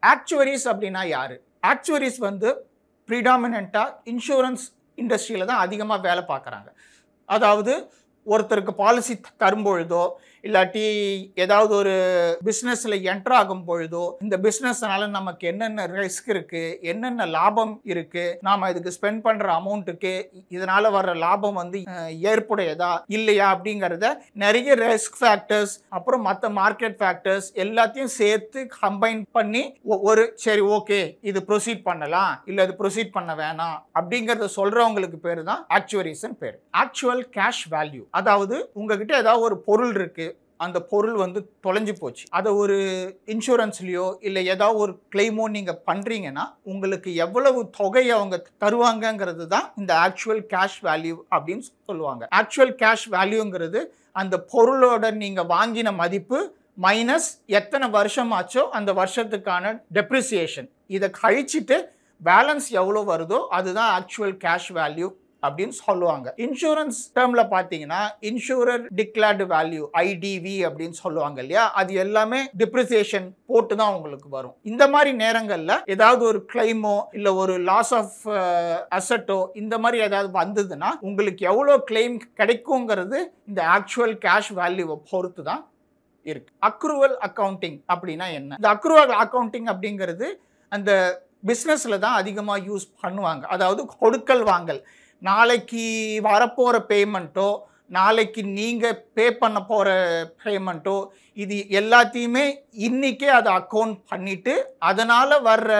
ஆக்சுவரிஸ் அப்படின்னா யாரு ஆக்சுவரிஸ் வந்து ப்ரிடாமினண்ட்டாக இன்சூரன்ஸ் இண்டஸ்ட்ரியில் தான் அதிகமாக வேலை பார்க்குறாங்க அதாவது ஒருத்தருக்கு பாலிசி தரும்பொழுதோ இல்லாட்டி ஏதாவது ஒரு பிஸ்னஸில் என்டர் ஆகும் பொழுதோ இந்த பிஸ்னஸ்னால நமக்கு என்னென்ன ரிஸ்க் இருக்குது என்னென்ன லாபம் இருக்குது நாம் இதுக்கு ஸ்பெண்ட் பண்ணுற அமௌண்ட்டுக்கு இதனால் வர்ற லாபம் வந்து அஹ், ஏற்புடையதா இல்லையா அப்படிங்கிறத நிறைய ரிஸ்க் ஃபேக்டர்ஸ் அப்புறம் மற்ற மார்க்கெட் ஃபேக்டர்ஸ் எல்லாத்தையும் சேர்த்து கம்பைன் பண்ணி ஒ- ஒரு சரி ஓகே இது ப்ரொசீட் பண்ணலாம் இல்லை இது ப்ரொசீட் பண்ண வேணாம் அப்படிங்கிறத சொல்கிறவங்களுக்கு பேர் தான் ஆக்சுவரிஸ்ன்னு பேர் ஆக்சுவல் கேஷ் வேல்யூ அதாவது உங்ககிட்ட ஏதாவது ஒரு பொருள் இருக்கு அந்த பொருள் வந்து தொலைஞ்சு போச்சு அதை ஒரு இன்சூரன்ஸ்லேயோ இல்லை ஏதாவது ஒரு கிளைமோ நீங்கள் பண்ணுறீங்கன்னா உங்களுக்கு எவ்வளவு தொகை அவங்க தருவாங்கங்கிறது தான் இந்த ஆக்சுவல் கேஷ் வேல்யூ அப்படின்னு சொல்லுவாங்க ஆக்சுவல் கேஷ் வேல்யூங்கிறது அந்த பொருளோட நீங்கள் வாங்கின மதிப்பு மைனஸ் எத்தனை வருஷம் ஆச்சோ அந்த வருஷத்துக்கான டெப்ரிசியேஷன் இதை கழிச்சிட்டு பேலன்ஸ் எவ்வளோ வருதோ அதுதான் ஆக்சுவல் கேஷ் வேல்யூ அப்படின்னு சொல்லுவாங்க இன்சூரன்ஸ் டேர்மில் பார்த்தீங்கன்னா இன்சூரர் டிக்ளேர்டு வேல்யூ ஐடிவி அப்படின்னு சொல்லுவாங்க இல்லையா அது எல்லாமே டிப்ரிசியேஷன் போட்டு தான் உங்களுக்கு வரும் இந்த மாதிரி நேரங்களில் ஏதாவது ஒரு கிளைமோ இல்லை ஒரு லாஸ் ஆஃப் அசட்டோ இந்த மாதிரி ஏதாவது வந்ததுன்னா உங்களுக்கு எவ்வளோ கிளைம் கிடைக்குங்கிறது இந்த ஆக்சுவல் கேஷ் வேல்யூவை பொறுத்து தான் இருக்கு அக்ரூவல் அக்கவுண்டிங் அப்படின்னா என்ன இந்த அக்ரூவல் அக்கவுண்டிங் அப்படிங்கிறது அந்த பிஸ்னஸில் தான் அதிகமாக யூஸ் பண்ணுவாங்க அதாவது கொடுக்கல் வாங்கல் நாளைக்கு வரப்போகிற பேமெண்ட்டோ நாளைக்கு நீங்கள் பே பண்ண போகிற பேமெண்ட்டோ இது எல்லாத்தையுமே இன்றைக்கே அதை அக்கௌண்ட் பண்ணிவிட்டு அதனால் வர்ற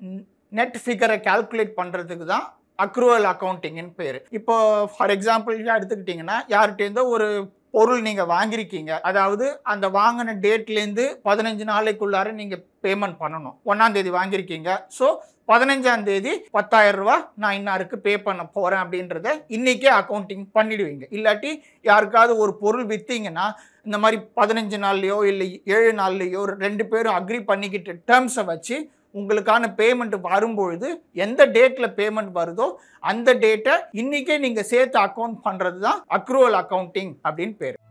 நெட் ஃபிகரை கால்குலேட் பண்ணுறதுக்கு தான் அக்ரூவல் அக்கௌண்டிங்னு பேர் இப்போ ஃபார் எக்ஸாம்பிள் எடுத்துக்கிட்டிங்கன்னா யார்கிட்டேருந்தோ ஒரு பொருள் நீங்கள் வாங்கியிருக்கீங்க அதாவது அந்த வாங்கின டேட்லேருந்து பதினஞ்சு நாளைக்குள்ளார நீங்கள் பேமெண்ட் பண்ணணும் ஒன்றாம் தேதி வாங்கியிருக்கீங்க ஸோ பதினஞ்சாம் தேதி பத்தாயிரம் ரூபா நான் இன்னாருக்கு பே பண்ண போகிறேன் அப்படின்றத இன்றைக்கே அக்கௌண்டிங் பண்ணிடுவீங்க இல்லாட்டி யாருக்காவது ஒரு பொருள் விற்றீங்கன்னா இந்த மாதிரி பதினஞ்சு நாள்லையோ இல்லை ஏழு நாள்லையோ ரெண்டு பேரும் அக்ரி பண்ணிக்கிட்டு டேர்ம்ஸை வச்சு உங்களுக்கான பேமெண்ட் வரும்பொழுது எந்த டேட்டில் பேமெண்ட் வருதோ அந்த டேட்டை இன்றைக்கே நீங்கள் சேர்த்து அக்கௌண்ட் பண்ணுறது தான் அக்ரூவல் அக்கௌண்டிங் அப்படின்னு பேர்